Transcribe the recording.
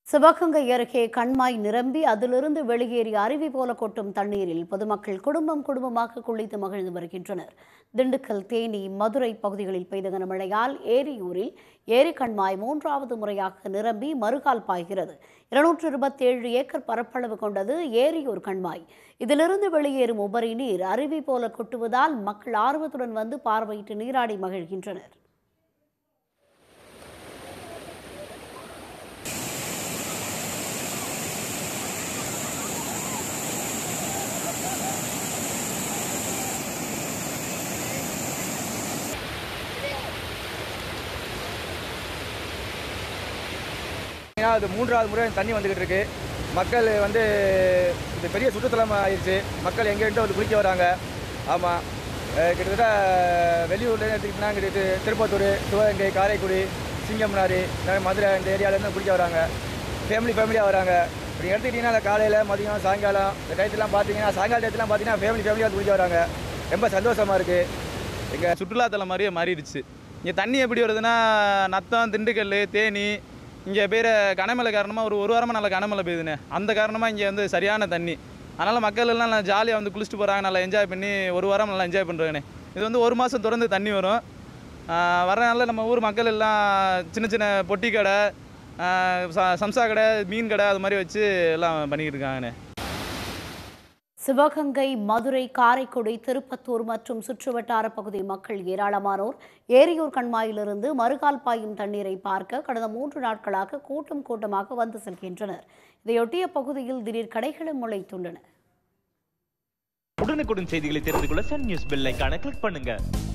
சிவகங்கை அருகே கண்மாய் நிரம்பி அதிலிருந்து வெளியேறி அருவி போல கொட்டும் தண்ணீரில் பொதுமக்கள் குடும்பம் குடும்பமாக குளித்து மகிழ்ந்து வருகின்றனர் திண்டுக்கல் தேனி மதுரை பகுதிகளில் பெய்த கனமழையால் ஏரியூரில் ஏரி கண்மாய் மூன்றாவது முறையாக நிரம்பி மறுகால் பாய்கிறது இருநூற்று இருபத்தேழு ஏக்கர் பரப்பளவு கொண்டது ஏரியூர் கண்மாய் இதிலிருந்து வெளியேறும் உபரி நீர் அருவி போல கொட்டுவதால் மக்கள் ஆர்வத்துடன் வந்து பார்வையிட்டு நீராடி மகிழ்கின்றனர் ஏன்னா அது மூன்றாவது முறை தண்ணி வந்துக்கிட்டு இருக்கு மக்கள் வந்து இது பெரிய சுற்றுத்தலம் ஆயிடுச்சு மக்கள் எங்கேருந்து வந்து குளிக்க வராங்க ஆமாம் கிட்டத்தட்ட வெளியூர்லேருந்து எடுத்துக்கிட்டிங்கன்னா கிட்ட திருப்பத்தூர் சிவகங்கை காரைக்குடி சிங்கம்னாரி நிறைய மதுரை இந்த ஏரியாவிலேருந்து குளிக்க வராங்க ஃபேமிலி ஃபேமிலியாக வராங்க இப்படி எடுத்துக்கிட்டிங்கன்னா அந்த காலையில் மதியம் சாயங்காலம் இந்த டயத்துலாம் பார்த்தீங்கன்னா சாயங்கால டயத்துலாம் பார்த்தீங்கன்னா ஃபேமிலி ஃபேமிலியாக குளிக்க வராங்க ரொம்ப சந்தோஷமாக இருக்குது எங்கள் சுற்றுலாத்தலம் மாதிரியே மாறிடுச்சு இங்கே தண்ணி எப்படி வருதுன்னா நத்தம் திண்டுக்கல் தேனி இங்கே பேர் கனமழை காரணமாக ஒரு ஒரு வாரமாக நல்ல கனமழை பெய்யுதுண்ணே அந்த காரணமாக இங்கே வந்து சரியான தண்ணி அதனால் மக்கள் எல்லாம் நல்லா ஜாலியாக வந்து குளிச்சுட்டு போகிறாங்க நல்லா என்ஜாய் பண்ணி ஒரு வாரம் நல்லா என்ஜாய் பண்ணுறாங்கண்ணே இது வந்து ஒரு மாதம் தொடர்ந்து தண்ணி வரும் ஆஹ் வர நாளில் நம்ம ஊர் மக்கள் எல்லாம் சின்ன சின்ன பொட்டி கடை ஆஹ் ச- சம்சா கடை மீன் கடை அது மாதிரி வச்சு எல்லாம் பண்ணிக்கிட்டு இருக்காங்கண்ணே சிவகங்கை மதுரை காரைக்குடி திருப்பத்தூர் மற்றும் சுற்றுவட்டார பகுதி மக்கள் ஏராளமானோர் ஏரியூர் கண்மாயிலிருந்து மறுகால் பாயும் தண்ணீரை பார்க்க கடந்த மூன்று நாட்களாக கூட்டம் கூட்டமாக வந்து செல்கின்றனர் இதையொட்டிய பகுதியில் திடீர் கடைகளும் முளைத்துள்ளன உடனுக்குடன் செய்திகளை தெரிந்து கொள்ள சன் நியூஸ் பெல் ஐகானை கிளிக் பண்ணுங்க